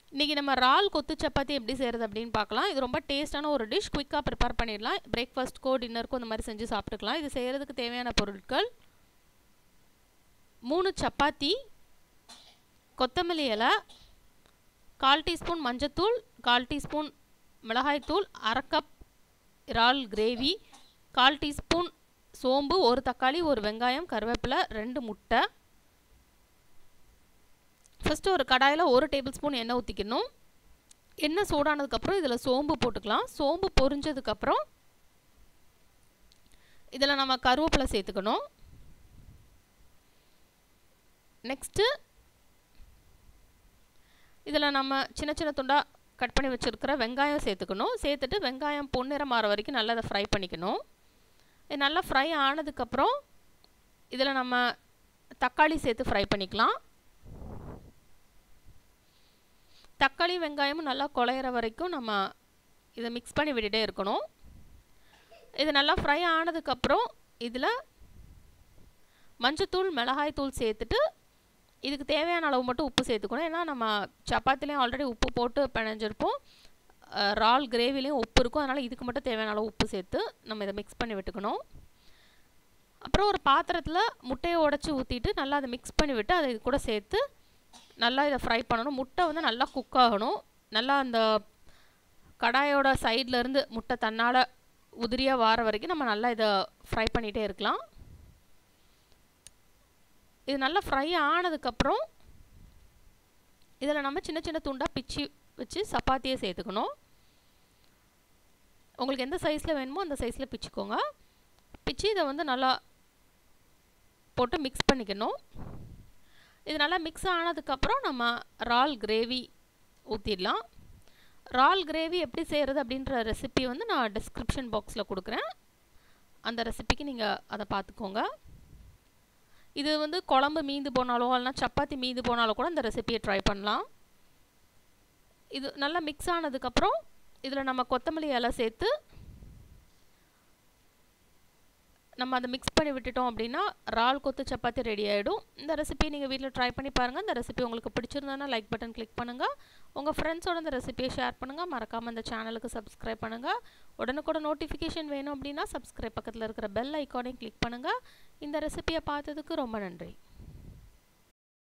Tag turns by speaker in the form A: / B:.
A: இன்றைக்கி நம்ம இறால் கொத்து சப்பாத்தி எப்படி செய்கிறது அப்படின்னு பார்க்கலாம் இது ரொம்ப டேஸ்ட்டான ஒரு டிஷ் குயிக்காக ப்ரிப்பேர் பண்ணிடலாம் பிரேக்ஃபாஸ்ட்க்கோ டின்னருக்கோ இந்த மாதிரி செஞ்சு சாப்பிட்டுக்கலாம் இது செய்கிறதுக்கு தேவையான பொருட்கள் மூணு சப்பாத்தி கொத்தமல்லி இலை கால் டீஸ்பூன் மஞ்சத்தூள் கால் டீஸ்பூன் மிளகாய்த்தூள் அரை கப் இறால் கிரேவி கால் டீஸ்பூன் சோம்பு ஒரு தக்காளி ஒரு வெங்காயம் கருவேப்பிலை ரெண்டு முட்டை ஃபஸ்ட்டு ஒரு கடாயில் ஒரு டேபிள் ஸ்பூன் எண்ணெய் ஊற்றிக்கணும் எண்ணெய் சூடானதுக்கப்புறம் இதில் சோம்பு போட்டுக்கலாம் சோம்பு பொரிஞ்சதுக்கப்புறம் இதில் நம்ம கருவேப்பிலை சேர்த்துக்கணும் நெக்ஸ்ட்டு இதில் நம்ம சின்ன சின்ன துண்டாக கட் பண்ணி வச்சுருக்கிற வெங்காயம் சேர்த்துக்கணும் சேர்த்துட்டு வெங்காயம் பொன்னிறம் மாற வரைக்கும் நல்லா அதை ஃப்ரை பண்ணிக்கணும் இது நல்லா ஃப்ரை ஆனதுக்கப்புறம் இதில் நம்ம தக்காளி சேர்த்து ஃப்ரை பண்ணிக்கலாம் தக்காளி வெங்காயமும் நல்லா குழையிற வரைக்கும் நம்ம இதை மிக்ஸ் பண்ணி விட்டுட்டே இருக்கணும் இது நல்லா ஃப்ரை ஆனதுக்கப்புறம் இதில் மஞ்சத்தூள் மிளகாய் தூள் சேர்த்துட்டு இதுக்கு தேவையான அளவு மட்டும் உப்பு சேர்த்துக்கணும் ஏன்னா நம்ம சப்பாத்திலையும் ஆல்ரெடி உப்பு போட்டு பிணைஞ்சிருப்போம் இறால் கிரேவிலையும் உப்பு இருக்கும் அதனால் இதுக்கு மட்டும் தேவையான அளவு உப்பு சேர்த்து நம்ம இதை மிக்ஸ் பண்ணி விட்டுக்கணும் அப்புறம் ஒரு பாத்திரத்தில் முட்டையை உடச்சி ஊற்றிட்டு நல்லா அதை மிக்ஸ் பண்ணி விட்டு அதை இது கூட சேர்த்து நல்லா இதை ஃப்ரை பண்ணணும் முட்டை வந்து நல்லா குக் ஆகணும் நல்லா அந்த கடாயோட சைட்லேருந்து முட்டை தன்னால் உதிரியாக வார வரைக்கும் நம்ம நல்லா இதை ஃப்ரை பண்ணிகிட்டே இருக்கலாம் இது நல்லா ஃப்ரை ஆனதுக்கப்புறம் இதில் நம்ம சின்ன சின்ன துண்டாக பிச்சு வச்சு சப்பாத்தியை சேர்த்துக்கணும் உங்களுக்கு எந்த சைஸில் வேணுமோ அந்த சைஸில் பிச்சுக்கோங்க பிச்சு இதை வந்து நல்லா போட்டு மிக்ஸ் பண்ணிக்கணும் இது நல்லா மிக்ஸ் ஆனதுக்கப்புறம் நம்ம இறால் கிரேவி ஊற்றிடலாம் இறால் கிரேவி எப்படி செய்கிறது அப்படின்ற ரெசிபி வந்து நான் டிஸ்கிரிப்ஷன் பாக்ஸில் கொடுக்குறேன் அந்த ரெசிபிக்கு நீங்கள் அதை பார்த்துக்கோங்க இது வந்து குழம்பு மீந்து போனாலோ இல்லைனா சப்பாத்தி மீந்து போனாலோ கூட இந்த ரெசிபியை ட்ரை பண்ணலாம் இது நல்லா மிக்ஸ் ஆனதுக்கப்புறம் இதில் நம்ம கொத்தமல்லி இலை சேர்த்து நம்ம அதை மிக்ஸ் பண்ணி விட்டுட்டோம் அப்படின்னா இறால் கொத்து சப்பாத்தி ரெடி ஆகிடும் இந்த ரெசிபியை நீங்கள் வீட்டில் ட்ரை பண்ணி பாருங்கள் இந்த ரெசிபி உங்களுக்கு பிடிச்சிருந்ததுன்னா லைக் பட்டன் கிளிக் பண்ணுங்கள் உங்கள் ஃப்ரெண்ட்ஸோட இந்த ரெசிபியை ஷேர் பண்ணுங்கள் மறக்காமல் இந்த சேனலுக்கு சப்ஸ்கிரைப் பண்ணுங்கள் உடனுக்குடன் நோட்டிஃபிகேஷன் வேணும் அப்படின்னா சப்ஸ்கிரைப் பக்கத்தில் இருக்கிற பெல் ஐக்கானையும் கிளிக் பண்ணுங்கள் இந்த ரெசிபியை பார்த்ததுக்கு ரொம்ப நன்றி